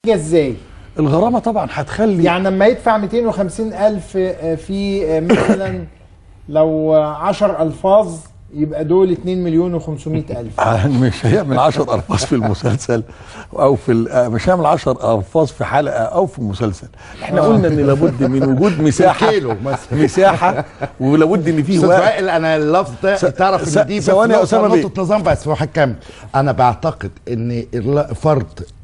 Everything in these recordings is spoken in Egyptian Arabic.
ازاي الغرامه طبعا هتخلي يعني لما يدفع 250 الف في مثلا لو 10 الفاظ يبقى دول 2 مليون و500 الف مش هيعمل 10 الفاظ في المسلسل او في ال- مش هيعمل 10 الفاظ في حلقه او في مسلسل احنا قلنا ان لابد من وجود مساحه كيلو مثلا. مساحه ولابد ان فيه استاذ وقت وائل انا اللفظ ده س- تعرف س- ان دي بس ثواني يا نقطة- أسامة بيه. نقطة نظام بس وهكمل انا بعتقد ان الل- فرض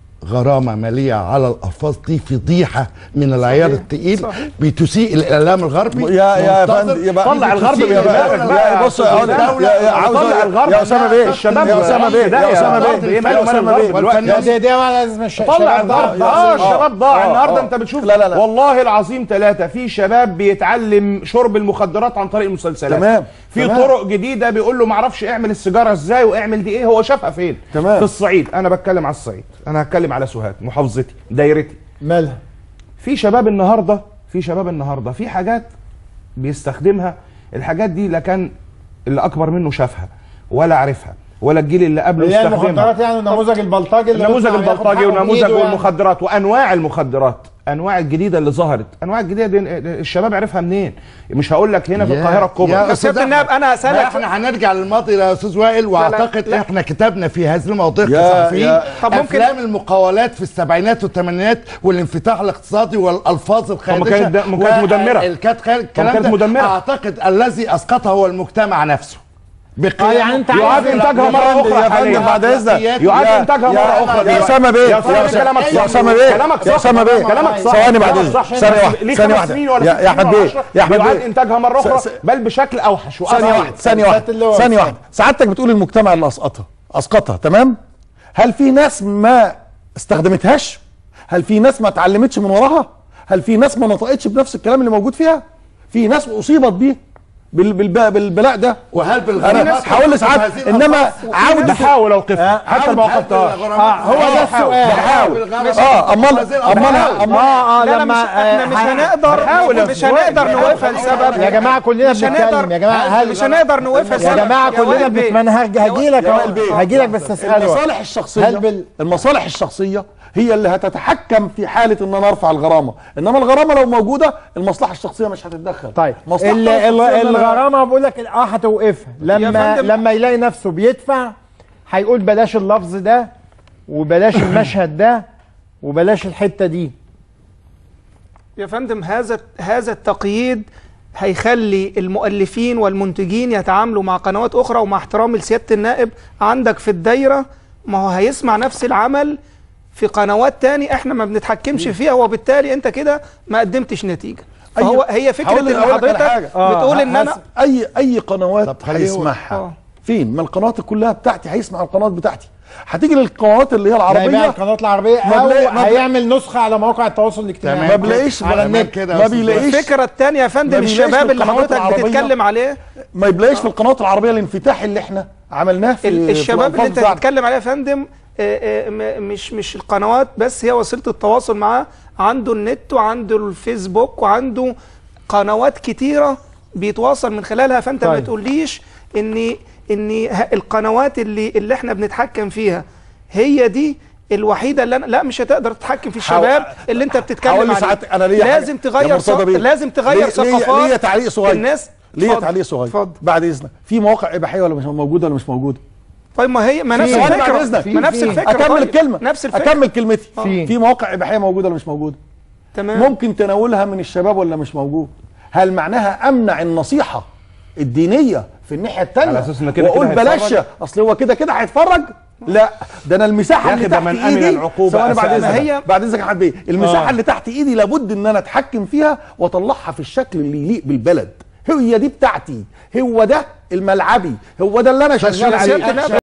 غرامة مالية على الألفاظ دي فضيحة من العيار التقيل بتسيء الإعلام الغربي يا يا منتظر- فندم يبقى طلع الغرب بتسيء من الإعلام دماغك الغربي. بقى يا بص يا يا أستاذ يا- يا عاوز طلع الغرب يا اسامه بيه الشباب يا اسامه بيه ده يا يا اسامه الغرب بيه إيه يا ماله مال اسامه الغرب بيه دلوقتي؟ ده ده ده لازم الش- طلع الشباب ضاع. الغرب اه الشباب ضاع آه، النهارده آه. انت بتشوف لا، لا، لا. والله العظيم ثلاثه في شباب بيتعلم شرب المخدرات عن طريق المسلسلات تمام، في تمام. طرق جديده بيقول له ما اعرفش اعمل السيجاره ازاي واعمل دي ايه هو شافها فين تمام. في الصعيد انا بتكلم على الصعيد انا هتكلم على سوهاج محافظتي دايرتي مالها في شباب النهارده في شباب النهارده في حاجات بيستخدمها الحاجات دي لا كان اللي اكبر منه شافها ولا عرفها ولا الجيل اللي قبله اللي هي استخدمها المخدرات يعني النموذج البلطجي اللي النموذج يطلع ياخد البلطجي حقه من ونموذج إيده يعني. والمخدرات وانواع المخدرات انواع الجديده اللي ظهرت انواع الجديده دي الشباب عرفها منين مش هقول لك هنا في يا- القاهره يا الكبرى أستاذ سيادة أحمد، النائب، أنا ما هسألك- احنا هنرجع للماضي يا استاذ وائل واعتقد لا. احنا كتبنا في هذه المواضيع يا- كصحفيين يا- طب ممكن- افلام المقاولات في السبعينات والثمانينات والانفتاح الاقتصادي والالفاظ الخادشه كانت ده- ما كانت مدمرة. الكانت خارج الكلام كانت ده مدمرة. اعتقد الذي اسقطها هو المجتمع نفسه اه يعني انت يعاد عايز انتاجها يا مره فندم، اخرى يا فندم حاليا بعد اذنك يعاد يا- انتاجها يا- مره اخرى يا دلوقتي. اسامه بيه يا أستاذ يا كلامك أسامة- صح. يا اسامه بيه كلامك يا صح. اسامه بيه كلامك صح. ثواني بعد كلامك اذنك صح. ثانيه واحده ليه ثانيه خمس واحده سنين ولا يا ست يا احمد سنين ولا بيه عشرة؟ يا احمد يعاد بيه انتاجها مره س- اخرى س- بل بشكل اوحش ثانيه وأصعب. واحده ثانيه واحده اللي هو ثانيه أستاذ. واحده سعادتك بتقول المجتمع اللي اسقطها اسقطها تمام هل في ناس ما استخدمتهاش هل في ناس ما اتعلمتش من وراها هل في ناس ما نطقتش بنفس الكلام اللي موجود فيها في ناس اصيبت بيه بال- بالب- بالبلاء ده وهل انا بالغرامات هقول لسعادتك هذه انما الألفاظ؟ عاود بحاول اوقفها حتى ما هل وقفتهاش بالغرامات- هو ده السؤال بحاول بالغرامات- اه امال هذه امال الألفاظ. امال اه اه لا لا لما مش احنا مش آه، هنقدر بحاول مش هنقدر نوقفها لسبب يا جماعه كلنا مش بنتكلم هنقدر يا جماعه هل مش هنقدر نوقفها يا لسبب جماعه كلنا وائل بيه. بنتمنى هجي لك يا وائل بيه. هجي لك بس اساله المصالح الشخصيه هل بال- المصالح الشخصيه هي اللي هتتحكم في حاله ان انا ارفع الغرامه انما الغرامه لو موجوده المصلحه الشخصيه مش هتتدخل طيب مصلحته ال- ال- الشخصية إن أنا- الغرامه بقول لك اه هتوقفها لما فندم. لما يلاقي نفسه بيدفع هيقول بلاش اللفظ ده وبلاش المشهد ده وبلاش الحته دي يا فندم هذا هذا التقييد هيخلي المؤلفين والمنتجين يتعاملوا مع قنوات اخرى ومع احترام لسياده النائب عندك في الدايره ما هو هيسمع نفس العمل في قنوات تاني احنا ما بنتحكمش فيها وبالتالي انت كده ما قدمتش نتيجه فهو هي فكره هقول لك- ان هقول لك على حضرتك حاجة. آه، بتقول ان انا هس- اي اي قنوات طب خليه هو- هيسمعها آه. فين ما القنوات كلها بتاعتي هيسمع القنوات بتاعتي هتيجي للقنوات اللي هي هيبيع العربيه القنوات العربيه ما او بلاقي- ما بلاقي- هيعمل نسخه على مواقع التواصل الاجتماعي ما بلاقيش على ما- النت كده يا ما أستاذ بيلاقيش الفكره الثانيه يا فندم ما بيلاقيش الشباب في اللي القنوات حضرتك العربية. بتتكلم عليه ما يبلاقيش في القنوات العربيه الانفتاح اللي احنا عملناه في ال- في الشباب اللي الألفاظ انت بتاعتنا. بتتكلم عليها يا فندم آه، آه، م- مش مش القنوات بس هي وسيله التواصل معاه عنده النت وعنده الفيسبوك وعنده قنوات كتيره بيتواصل من خلالها فانت ما طيب. تقوليش ان ان ه- القنوات اللي اللي احنا بنتحكم فيها هي دي الوحيده اللي أنا لا مش هتقدر تتحكم في الشباب اللي انت هقول بتتكلم عليه لسعادتك انا ليا لازم حاجة. يا تغير مرتضى ثق- بيه. لازم تغير ليا- ليا- ثقافات ليا تعليق صغير الناس ليا اتفضل. تعليق صغير اتفضل بعد اذنك في مواقع اباحيه ولا مش موجوده ولا مش موجوده طيب ما هي ما نفس ثواني بعد الفكره إذنك. ما نفس في- الفكره اكمل طيب. الكلمه نفس الفكره اكمل كلمتي في. في مواقع اباحيه موجوده ولا مش موجوده تمام ممكن تناولها من الشباب ولا مش موجود هل معناها امنع النصيحه الدينيه في الناحيه الثانيه على أساس إن كده واقول كده بلاش هيتفرج؟ اصل هو كده كده هيتفرج لا ده انا المساحه يا اللي أخي ده تحت من أمن ايدي العقوبة ثواني بعد أسأل. اذنك ما هي- بعد اذنك يا حبيبي بيه المساحه آه. اللي تحت ايدي لابد ان انا اتحكم فيها واطلعها في الشكل اللي يليق بالبلد هي دي بتاعتي هو ده الملعبي هو ده اللي انا شغال سيادة عليه النائب